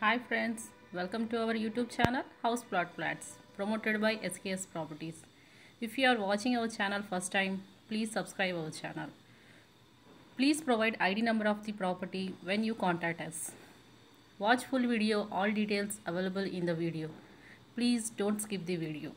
Hi friends, welcome to our YouTube channel House Plot Flats promoted by SKS Properties. If you are watching our channel first time, please subscribe our channel. Please provide ID number of the property when you contact us. Watch full video, all details available in the video. Please don't skip the video.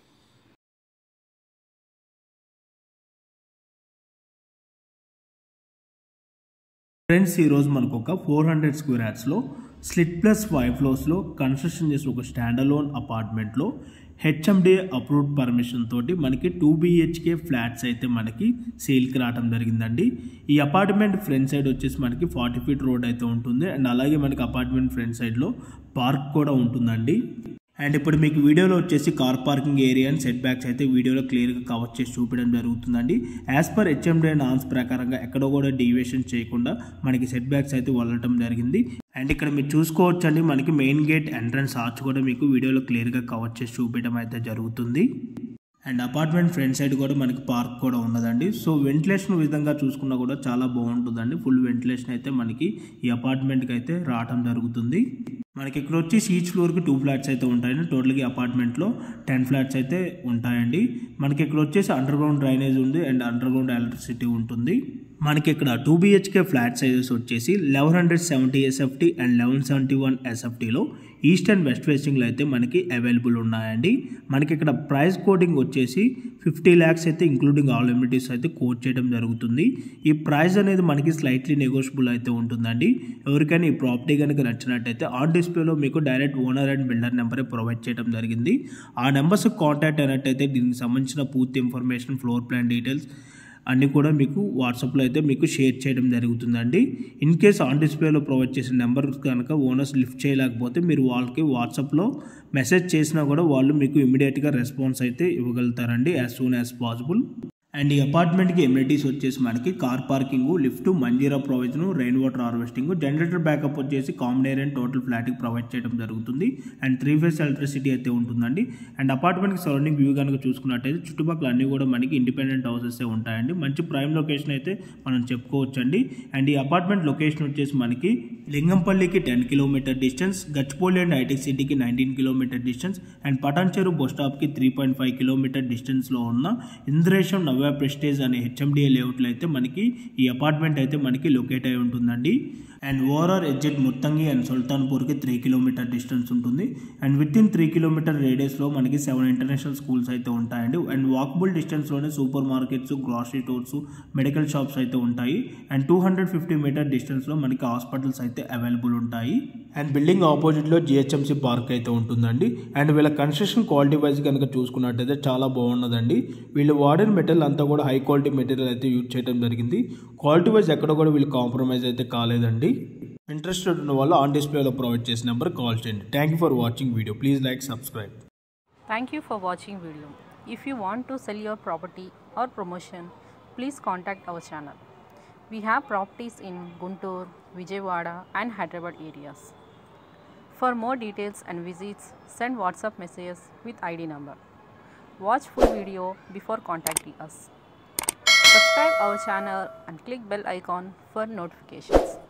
Friends ఈరోజు మనకు ఒక four hundred square యార్డ్స్లో stilt plus five ఫ్లోర్స్లో construction చేసిన ఒక stand alone అపార్ట్మెంట్లో HMD approved permission తోటి మనకి టూ బిహెచ్కే ఫ్లాట్స్ అయితే మనకి సేల్కి రావడం జరిగిందండి ఈ అపార్ట్మెంట్ ఫ్రంట్ సైడ్ వచ్చేసి మనకి ఫార్టీ ఫీట్ రోడ్ అయితే ఉంటుంది అండ్ అలాగే మనకి అపార్ట్మెంట్ ఫ్రంట్ సైడ్లో పార్క్ కూడా ఉంటుందండి అండ్ ఇప్పుడు మీకు వీడియోలో వచ్చేసి car parking area and setbacks అయితే వీడియోలో క్లియర్గా కవర్ చేసి చూపించడం జరుగుతుందండి యాజ్ పర్ హెచ్ఎండే నాన్స్ ప్రకారంగా ఎక్కడ కూడా డీవియేషన్ చేయకుండా మనకి సెట్ బ్యాక్స్ అయితే వదలటం జరిగింది అండ్ ఇక్కడ మీరు చూసుకోవచ్చండి మనకి మెయిన్ గేట్ ఎంట్రన్స్ ఆర్చ్ కూడా మీకు వీడియోలో క్లియర్గా కవర్ చేసి చూపించడం అయితే జరుగుతుంది అండ్ అపార్ట్మెంట్ ఫ్రంట్ సైడ్ కూడా మనకి పార్క్ కూడా ఉన్నదండి సో వెంటిలేషన్ విధంగా చూసుకున్నా కూడా చాలా బాగుంటుందండి ఫుల్ వెంటిలేషన్ అయితే మనకి ఈ అపార్ట్మెంట్కి అయితే రావటం జరుగుతుంది మనకి ఇక్కడ వచ్చి ఈచ్ ఫ్లోర్కి టూ ఫ్లాట్స్ అయితే ఉంటాయండి టోటల్గా అపార్ట్మెంట్లో టెన్ ఫ్లాట్స్ అయితే ఉంటాయండి మనకి ఇక్కడ వచ్చేసి అండర్ గ్రౌండ్ డ్రైనేజ్ ఉంది అండ్ అండర్ గ్రౌండ్ ఎలక్ట్రిసిటీ ఉంటుంది మనకి ఇక్కడ టూ బిహెచ్కే ఫ్లాట్ సైజెస్ వచ్చేసి eleven hundred seventy SFT and eleven seventy one ఎస్ఎఫ్టీలో ఈస్ట్ అండ్ వెస్ట్ ఫేసింగ్లో అయితే మనకి అవైలబుల్ ఉన్నాయండి మనకి ఇక్కడ ప్రైస్ కోడింగ్ వచ్చేసి ఫిఫ్టీ ల్యాక్స్ అయితే ఇంక్లూడింగ్ ఆల్ ఎమ్యూనిటీస్ అయితే కోట్ చేయడం జరుగుతుంది ఈ ప్రైస్ అనేది మనకి స్లైట్లీ నెగోషియబుల్ అయితే ఉంటుందండి ఎవరికైనా ఈ ప్రాపర్టీ కనుక నచ్చినట్టయితే ఆన్ డిస్ప్లేలో మీకు డైరెక్ట్ ఓనర్ అండ్ బిల్డర్ నెంబరే ప్రొవైడ్ చేయడం జరిగింది ఆ నెంబర్స్ కాంటాక్ట్ అయినట్టయితే దీనికి సంబంధించిన పూర్తి ఇన్ఫర్మేషన్ ఫ్లోర్ ప్లాన్ డీటెయిల్స్ అన్నీ కూడా మీకు వాట్సాప్లో అయితే మీకు షేర్ చేయడం జరుగుతుందండి ఇన్ కేస్ ఆన్ డిస్ప్లేలో ప్రొవైడ్ చేసిన నెంబర్ కనుక ఓనర్స్ లిఫ్ట్ చేయలేకపోతే మీరు వాళ్ళకి వాట్సాప్లో మెసేజ్ చేసినా కూడా వాళ్ళు మీకు ఇమీడియట్గా రెస్పాన్స్ అయితే ఇవ్వగలుగుతారండి as soon as possible and ఈ అపార్ట్మెంట్కి ఎమ్యూనిటీస్ వచ్చేసి మనకి car parking lift Manjeera provision rain water harvesting generator backup వచ్చేసి కామన్ ఏరియా టోటల్ ఫ్లాట్కి ప్రొవైడ్ చేయడం జరుగుతుంది అండ్ త్రీ ఫేస్ ఎలక్ట్రిసిటీ అయితే ఉంటుందండి అండ్ అపార్ట్మెంట్కి సరౌండింగ్ వ్యూ కనుక చూసుకున్నట్టయితే చుట్టుపక్కల అన్నీ కూడా మనకి ఇండిపెండెంట్ హౌసెస్ ఉంటాయండి మంచి ప్రైమ్ లొకేషన్ అయితే మనం చెప్పుకోవచ్చండి అండ్ ఈ అపార్ట్మెంట్ లొకేషన్ వచ్చేసి మనకి లింగంపల్లికి టెన్ కిలోమీటర్ డిస్టెన్స్ గచ్చిపల్లి అండ్ హైటెక్ సిటీకి nineteen kilometer distance and Patancheru bus స్టాప్కి త్రీ పాయింట్ ఫైవ్ కిలోమీటర్ డిస్టెన్స్లో ఉన్న ఇంద్రేశం నవ్య ప్రెస్టేజ్ అనే హెచ్ఎండిఏ లేఅవుట్లో అయితే మనకి ఈ అపార్ట్మెంట్ అయితే మనకి లొకేట్ అయి ఉంటుందండి అండ్ ఓవరాల్ ఎడ్జెట్ ముత్తంగి అండ్ సుల్తాన్పూర్కి త్రీ కిలోమీటర్ డిస్టెన్స్ ఉంటుంది and within three kilometer రేడియస్లో మనకి సెవెన్ ఇంటర్నేషనల్ స్కూల్స్ అయితే ఉంటాయండి అండ్ వాకబుల్ డిస్టెన్స్లోనే super markets grocery stores medical shops అయితే ఉంటాయి and two hundred fifty meter డిస్టెన్స్లో మనకి హాస్పిటల్స్ అయితే అవైలబుల్ ఉంటాయి అండ్ బిల్డింగ్ ఆపోజిట్లో జిహెచ్ఎంసీ పార్క్ అయితే ఉంటుందండి అండ్ వీళ్ళ కన్స్ట్రక్షన్ క్వాలిటీ వైజ్ కనుక చూసుకున్నట్టయితే చాలా బాగున్నదండి వీళ్ళు వాడిన మెటీరియల్ అంతా కూడా హై క్వాలిటీ మెటీరియల్ అయితే యూజ్ చేయడం జరిగింది క్వాలిటీ వైజ్ ఎక్కడ కూడా వీళ్ళు కాంప్రమైజ్ అయితే కాలేదండి ఇంట్రెస్టెడ్ ఉన్న వాళ్ళు ఆన్ డిస్ప్లేలో ప్రొవైడ్ చేసిన నెంబర్ కాల్ చేయండి thank you for watching video please like subscribe Thank you for watching video. If you want to sell your property or promotion, please contact our channel. We have properties in Guntur, Vijayawada and Hyderabad areas. For more details and visits, send WhatsApp messages with ID number. Watch full video before contacting us. Subscribe our channel and click bell icon for notifications.